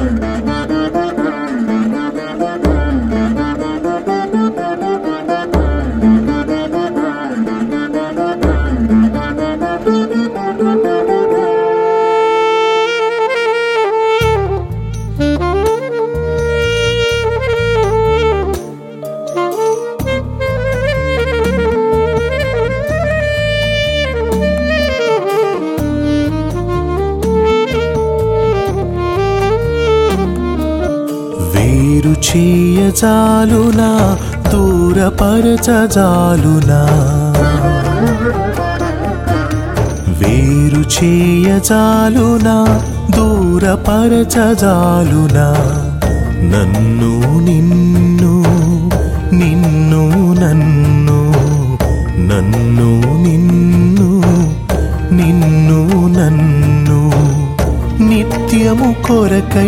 వేరు చేయజాలునా దూరపరచజాలునా వేరు చేయజాలునా దూరపరచజాలునా నన్ను నిన్ను నిన్ను నన్ను నన్ను నిన్ను నిన్ను నన్ను నిత్యము కొరకై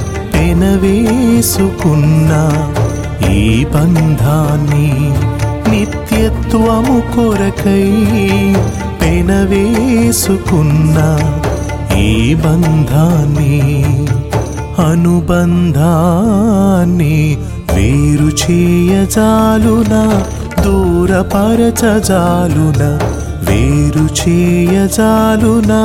పెనవేసుకున్న ఈ బంధాన్ని నిత్యత్వము కొరకై పెనవేసుకున్న ఈ బంధాన్ని అనుబంధాన్ని వేరు చేయజాలునా దూరపరచజాలునా వేరు చేయజాలునా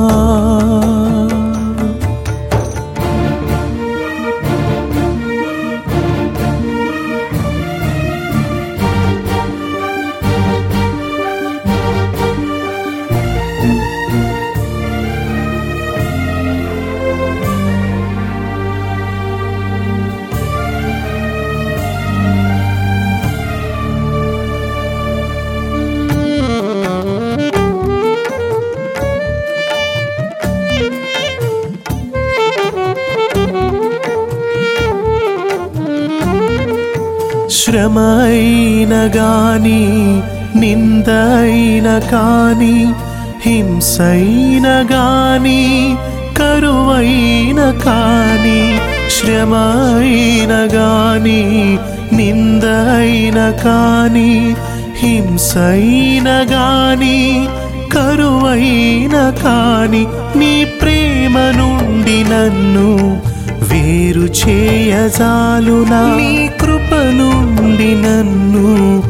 శ్రమ అయిన గాని నింద అయిన కాని హింసైన గాని కరువైన కాని శ్రమ అయిన గాని నింద అయిన కాని హింసైన గాని కరువైన కాని నీ ప్రేమ నుండి నన్ను వేరు చేయజాలునా నీ కృప నుండి నన్ను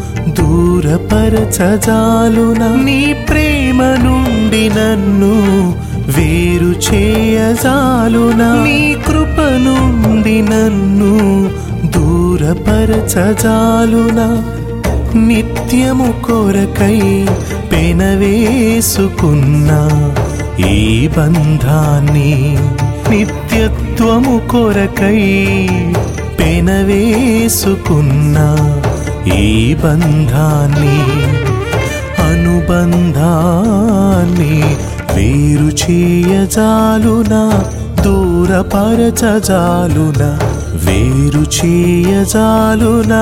దూరపరచజాలునా నీ ప్రేమ నుండి నన్ను వేరు చేయజాలునా నీ కృప నుండి నన్ను దూరపరచజాలునా నిత్యము కొరకై పెనవేసుకున్న ఈ బంధాన్ని నిత్యత్వము కొరకై పెనవేసుకున్న ఈ బంధాన్ని అనుబంధాన్ని వేరు చేయజాలునా దూరపరచజాలునా వేరు చేయజాలునా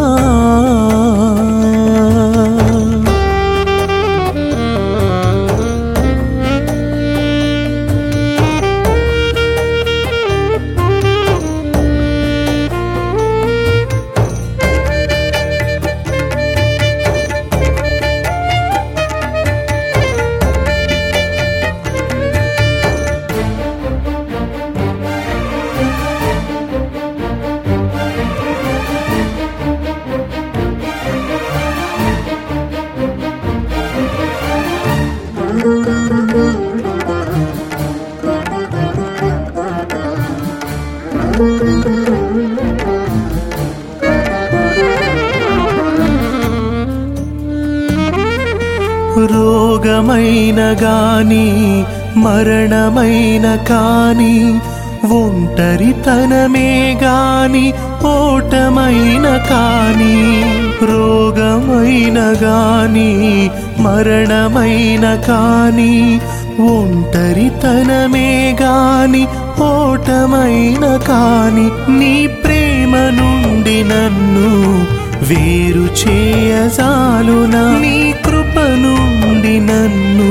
రోగమైన గాని మరణమైన కాని ఒంటరితనమే గాని ఓటమైన కాని రోగమైన గాని మరణమైన కాని ఒంటరితనమే గాని ఓటమైన కాని నీ ప్రేమ నుండి నన్ను వేరు చేయజాలునా నీ కృప నుండి నన్ను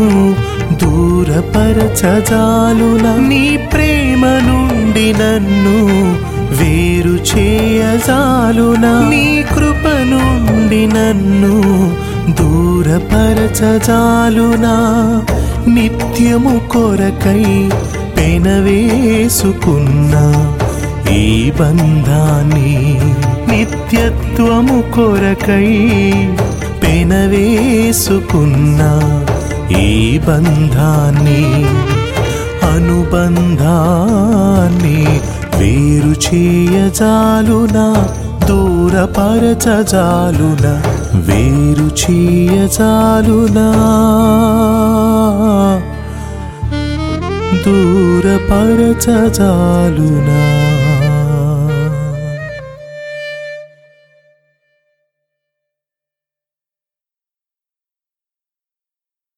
దూరపరచజాలునా నీ ప్రేమ నుండి నన్ను వేరు చేయజాలునా నీ కృప నుండి నన్ను దూరపరచజాలునా నిత్యము కొరకై పెనవే వేసుకున్న ఈ బంధాన్ని నిత్యత్వము కొరకై పెనవేసుకున్న ఈ బంధాన్ని అనుబంధాన్ని వేరు చేయజాలునా దూరపరచజాలునా వేరు చేయజాలునా దూరపరచజాలునా